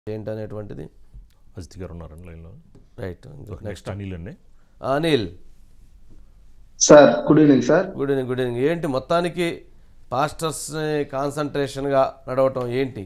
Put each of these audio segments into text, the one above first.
ఏంటనేటువంటిది అజిత్ గారు ఉన్నారండి లైన్లో రైట్ నెక్స్ట్ అనిల్ అండి Anil sir good evening sir good evening good evening ఏంటి మొత్తానికి పాస్టర్స్ కాన్సన్ట్రేషన్గా నడవటం ఏంటి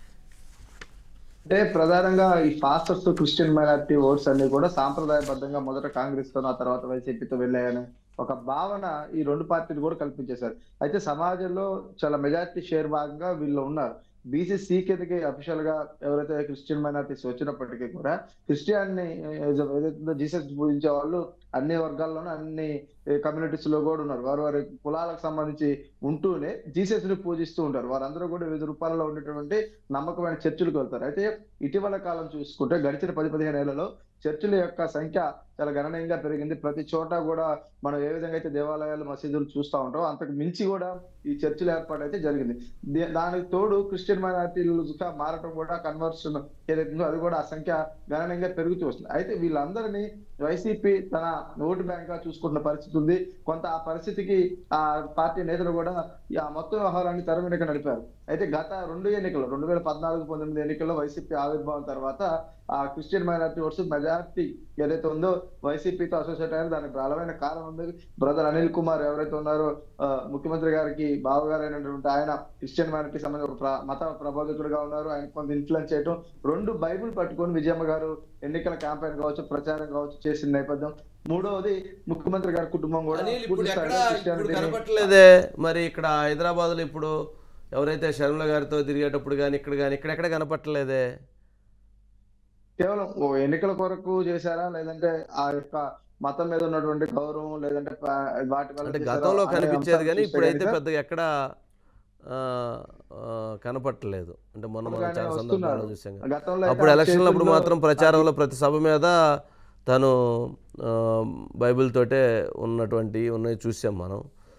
అంటే ప్రధానంగా ఈ ఫాస్టర్స్ క్రిస్టియన్ మైనారిటీ ఓట్స్ అన్ని కూడా సాంప్రదాయబద్ధంగా మొదట కాంగ్రెస్ తో ఆ తర్వాత వైసీపీతో వెళ్ళాయని ఒక భావన ఈ రెండు పార్టీలు కూడా కల్పించేశారు అయితే సమాజంలో చాలా మెజారిటీ షేర్ భాగంగా వీళ్ళు ఉన్నారు బీసీసీ కిందకి అఫీషియల్ గా ఎవరైతే క్రిస్టియన్ మైనారిటీస్ వచ్చినప్పటికీ కూడా క్రిస్టియాన్ని ఏదైతే జీసస్ పూజించే వాళ్ళు అన్ని వర్గాల్లోనూ అన్ని కమ్యూనిటీస్ లో కూడా ఉన్నారు వారు వారి కులాలకు సంబంధించి ఉంటూనే జీసస్ ని పూజిస్తూ ఉంటారు వారందరూ కూడా వివిధ రూపాల్లో ఉండేటువంటి నమ్మకమైన చర్చిలకు వెళ్తారు అయితే ఇటీవల కాలం చూసుకుంటే గడిచిన పది పదిహేను ఏళ్లలో చర్చిల యొక్క సంఖ్య చాలా గణనీయంగా పెరిగింది ప్రతి చోట కూడా మనం ఏ విధంగా అయితే దేవాలయాలు మసీదులు చూస్తూ ఉంటాం అంతకు మించి కూడా ఈ చర్చిల ఏర్పాటు అయితే జరిగింది దే- దానికి తోడు క్రిస్టియన్ మైనారిటీలుగా మారటం కూడా కన్వర్షన్ ఏదైతుందో అది కూడా ఆ సంఖ్య గణనీయంగా పెరుగుతూ వస్తుంది అయితే వీళ్ళందరినీ వైసీపీ తన ఓటు బ్యాంక్ గా చూసుకుంటున్న పరిస్థితి ఉంది కొంత ఆ పరిస్థితికి ఆ పార్టీ నేతలు కూడా ఈ ఆ మొత్తం వ్యవహారాన్ని తెర వెనుక నడిపారు అయితే గత రెండు ఎన్నికల్లో రెండు వేల పద్నాలుగు పంతొమ్మిది ఎన్నికల్లో వైసీపీ ఆవిర్భావం తర్వాత ఆ క్రిస్టియన్ మైనారిటీ ఓట్స్ మెజారిటీ ఏదైతే ఉందో వైసీపీతో అసోసియేట్ అయ్యారు దానికి బలమైన కారణం ఉంది బ్రదర్ అనిల్ కుమార్ ఎవరైతే ఉన్నారో ఆ, ముఖ్యమంత్రి గారికి బావగారు అయినటువంటి ఆయన క్రిస్టియన్ మైనారిటీ సంబంధించిన ఒక ప్ర- మత ప్రబోధకుడుగా ఉన్నారు ఆయన కొంత ఇన్ఫ్లుయెన్స్ చేయడం రెండు బైబిల్ పట్టుకొని విజయమ్మ గారు ఎన్నికల క్యాంపెయిన్ కావచ్చు ప్రచారం కావచ్చు చేసిన నేపథ్యం మూడవది ముఖ్యమంత్రి గారి కుటుంబం కూడా అనిల్ ఇప్పుడు పూర్తి ఎక్కడ స్థాయిలో ఇప్పుడు క్రిస్టియానిటీని కనపట్లేదే మరి ఇక్కడ హైదరాబాద్లో ఇప్పుడు ఎవరైతే శర్మిల గారితో తిరిగేటప్పుడు కానీ ఇక్కడ కానీ ఇక్కడెక్కడ కనపట్లేదే కేవలం ఓ ఎన్నికల కొరకు చేశారా లేదంటే ఆ యొక్క మతం మీద ఉన్నటువంటి గౌరవం లేదంటే ప- వాటి వల్ల అంటే చేశారా గతంలో అనే కనిపించేది అంశాలు కానీ చూస్తే ఇప్పుడైతే గనుక పెద్దగా ఎక్కడ ఆ, ఆ, కనపట్టలేదు అంటే మొన్న మనం ఇప్పుడుగానే చాలా వస్తున్నారు. సందర్భాల్లో చూసాం కదా. గతంలో అప్పుడు అయితే ఎలక్షన్లు అప్పుడు చేతుల్లో మాత్రం ప్రచారంలో ప్రతి సభ మీద తను ఆ, బైబిల్ తోటే ఉన్నటువంటి ఉన్నవి చూసాం మనం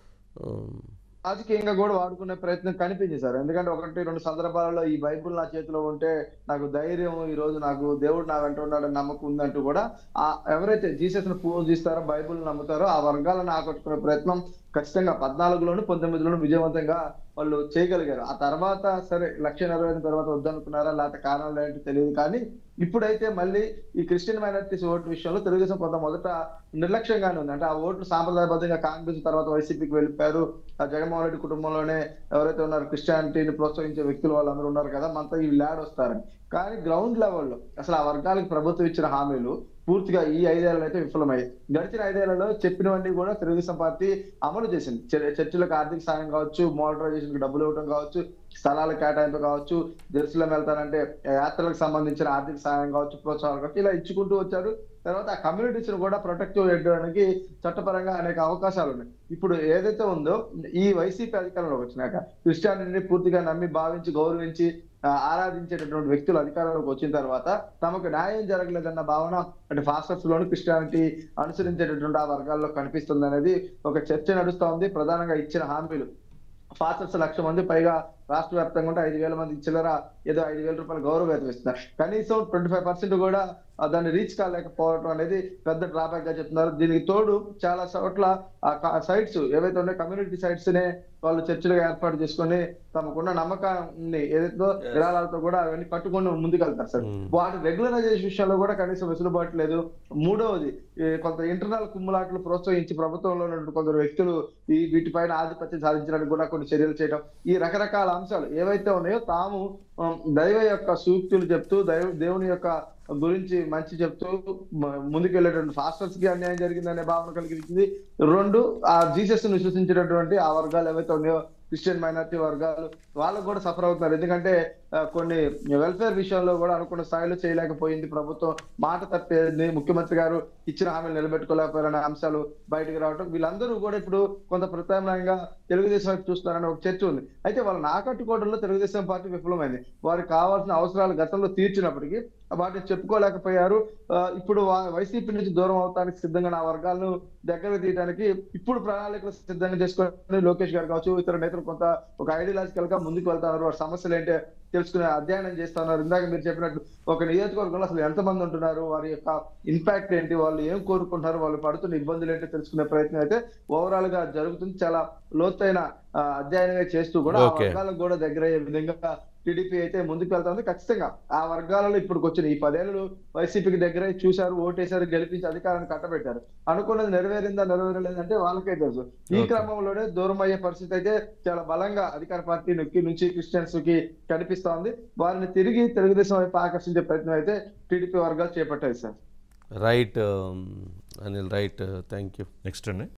ఉమ్, రాజకీయంగా కూడా వాడుకునే ప్రయత్నం కనిపించింది సార్ ఎందుకంటే ఒకటి రెండు సందర్భాలలో ఈ బైబుల్ నా చేతిలో ఉంటే నాకు ధైర్యం ఈ రోజు నాకు దేవుడు నా వెంట ఉన్నాడని నమ్మకం ఉందంటూ కూడా ఆ ఎవరైతే జీసస్ ను పూజిస్తారో బైబుల్ నమ్ముతారో ఆ వర్గాలను ఆకట్టుకునే ప్రయత్నం ఖచ్చితంగా పద్నాలుగులోను పంతొమ్మిదిలోను విజయవంతంగా వాళ్ళు చేయగలిగారు ఆ తర్వాత సరే లక్ష ఇరవై ఐదు తర్వాత వద్దనుకున్నారా లేకపోతే కారణాలు ఏంటో తెలియదు కానీ ఇప్పుడైతే మళ్ళీ ఈ క్రిస్టియన్ మైనారిటీస్ ఓటు విషయంలో తెలుగుదేశం కొంత మొదట నిర్లక్ష్యంగానే ఉంది అంటే ఆ ఓట్లు సాంప్రదాయబద్ధంగా కాంగ్రెస్ తర్వాత వైసీపీకి వెళ్ళిపోయారు ఆ జగన్మోహన్ రెడ్డి కుటుంబంలోనే ఎవరైతే ఉన్నారో క్రిస్టియానిటీని ప్రోత్సహించే వ్యక్తులు వాళ్ళందరూ ఉన్నారు కదా మనతో ఈ ల్యాడ్ వస్తారని కానీ గ్రౌండ్ లెవెల్లో అసలు ఆ వర్గాలకు ప్రభుత్వం ఇచ్చిన హామీలు పూర్తిగా ఈ ఐదేళ్లలో అయితే విఫలమయ్యాయి గడిచిన ఐదేళ్లలో చెప్పినవన్నీ కూడా తెలుగుదేశం పార్టీ అమలు చేసింది చర్- చర్చిలకు ఆర్థిక సాయం కావచ్చు మోడరైజేషన్ కి డబ్బులు ఇవ్వడం కావచ్చు స్థలాల కేటాయింపు కావచ్చు జెరూసలం వెళ్తారంటే యాత్రలకు సంబంధించిన ఆర్థిక సాయం కావచ్చు ప్రోత్సాహాలు కావచ్చు ఇలా ఇచ్చుకుంటూ వచ్చారు తర్వాత ఆ కమ్యూనిటీస్ ను కూడా ప్రొటెక్టివ్ చేయడానికి చట్టపరంగా అనేక అవకాశాలు ఉన్నాయి ఇప్పుడు ఏదైతే ఉందో ఈ వైసీపీ అధికారంలోకి వచ్చినాక క్రిస్టియానిటీని పూర్తిగా నమ్మి భావించి గౌరవించి ఆ, ఆరాధించేటటువంటి వ్యక్తులు అధికారంలోకి వచ్చిన తర్వాత తమకు న్యాయం జరగలేదన్న భావన అంటే ఫాస్టర్స్ లోను క్రిస్టియానిటీ అనుసరించేటటువంటి ఆ వర్గాల్లో కనిపిస్తుంది అనేది ఒక చర్చ నడుస్తా ఉంది ప్రధానంగా ఇచ్చిన హామీలు ఫాస్టర్స్ లక్ష మంది పైగా రాష్ట్ర వ్యాప్తంగా ఉంటే ఐదు వేల మంది చిల్లర ఏదో ఐదు వేల రూపాయలు గౌరవ వేతనం ఇస్తున్నారు కనీసం ట్వంటీ ఫైవ్ పర్సెంట్ కూడా ఆ, దాన్ని రీచ్ కాలేకపోవడం అనేది పెద్ద డ్రాబ్యాక్ గా చెప్తున్నారు దీనికి తోడు చాలా చోట్ల ఆ సైట్స్ ఏవైతే ఉన్నాయో కమ్యూనిటీ సైట్స్ నే వాళ్ళు చర్చలుగా ఏర్పాటు చేసుకొని తమకున్న నమ్మకాన్ని ఏదైతే విరాళాలతో కూడా అవన్నీ కట్టుకొని ముందుకెళ్తారు సార్ Hmm. వాటి రెగ్యులరైజేషన్ విషయంలో కూడా కనీసం వెసులుబాటు లేదు మూడవది ఈ కొంత ఇంటర్నల్ కుమ్ములాట్లు ప్రోత్సహించి ప్రభుత్వంలో ఉన్నటువంటి కొందరు వ్యక్తులు ఈ వీటిపైన ఆధిపత్యం సాధించడానికి కూడా కొన్ని చర్యలు చేయడం ఈ రకరకాల అంశాలు ఏవైతే ఉన్నాయో తాము ఉమ్, దైవ యొక్క సూక్తులు చెప్తూ దైవ దేవుని యొక్క గురించి మంచి చెప్తూ మ- ముందుకెళ్ళేటువంటి ఫాస్టర్స్ కి అన్యాయం జరిగిందనే భావన కలిగించింది రెండు ఆ జీసస్ ను విశ్వసించేటటువంటి ఆ వర్గాలు ఏవైతే ఉన్నాయో క్రిస్టియన్ మైనారిటీ వర్గాలు వాళ్ళకు కూడా సఫర్ అవుతున్నారు ఎందుకంటే ఆ, కొన్ని వెల్ఫేర్ విషయంలో కూడా అనుకున్న స్థాయిలో చేయలేకపోయింది ప్రభుత్వం మాట తప్పేది ముఖ్యమంత్రి గారు ఇచ్చిన హామీలు నిలబెట్టుకోలేకపోయారనే అంశాలు బయటకు రావడం వీళ్ళందరూ కూడా ఇప్పుడు కొంత ప్రత్యామ్నాయంగా తెలుగుదేశం వైపు చూస్తున్నారని ఒక చర్చ ఉంది అయితే వాళ్ళని ఆకట్టుకోవడంలో తెలుగుదేశం పార్టీ విఫలమైంది వారికి కావాల్సిన అవసరాలు గతంలో తీర్చినప్పటికీ వాటిని చెప్పుకోలేకపోయారు ఆ, ఇప్పుడు వా- వైసీపీ నుంచి దూరం అవడానికి సిద్ధంగా నా వర్గాలను దగ్గర తీయడానికి ఇప్పుడు ప్రణాళికలు సిద్ధంగా చేసుకొని లోకేష్ గారు కావచ్చు ఇతర నేతలు కొంత ఒక ఐడియాలజికల్ గా ముందుకు వెళ్తున్నారు వారి సమస్యలు ఏంటో తెలుసుకునే అధ్యయనం చేస్తా ఉన్నారు ఇందాక మీరు చెప్పినట్టు ఒక నియోజకవర్గంలో అసలు ఎంతమంది ఉంటున్నారు వారి యొక్క ఇంపాక్ట్ ఏంటి వాళ్ళు ఏం కోరుకుంటున్నారు వాళ్ళు పడుతున్న ఇబ్బందులు ఏంటో తెలుసుకునే ప్రయత్నం అయితే ఓవరాల్ గా జరుగుతుంది చాలా లోతైన ఆ, అధ్యయనమే చేస్తూ కూడా ఆ Okay. వర్గాలకు కూడా దగ్గర అయ్యే విధంగా టీడీపీ అయితే ముందుకు వెళ్తా ఉంది ఖచ్చితంగా ఆ వర్గాలలో ఇప్పుడు వచ్చిన ఈ పదేళ్ళు వైసీపీకి దగ్గర చూశారు ఓటేశారు గెలిపించి అధికారాన్ని కట్టబెట్టారు అనుకున్నది నెరవేరిందా నెరవేరలేదంటే వాళ్ళకే తెలుసు ఈ Okay. క్రమంలోనే దూరం అయ్యే పరిస్థితి అయితే చాలా బలంగా అధికార పార్టీ నొక్కి నుంచి క్రిస్టియన్స్ కి కనిపిస్తోంది వారిని తిరిగి తెలుగుదేశం వైపు ఆకర్షించే ప్రయత్నం అయితే టీడీపీ వర్గాలు చేపట్టాయి sir right Anil right thank you next అండి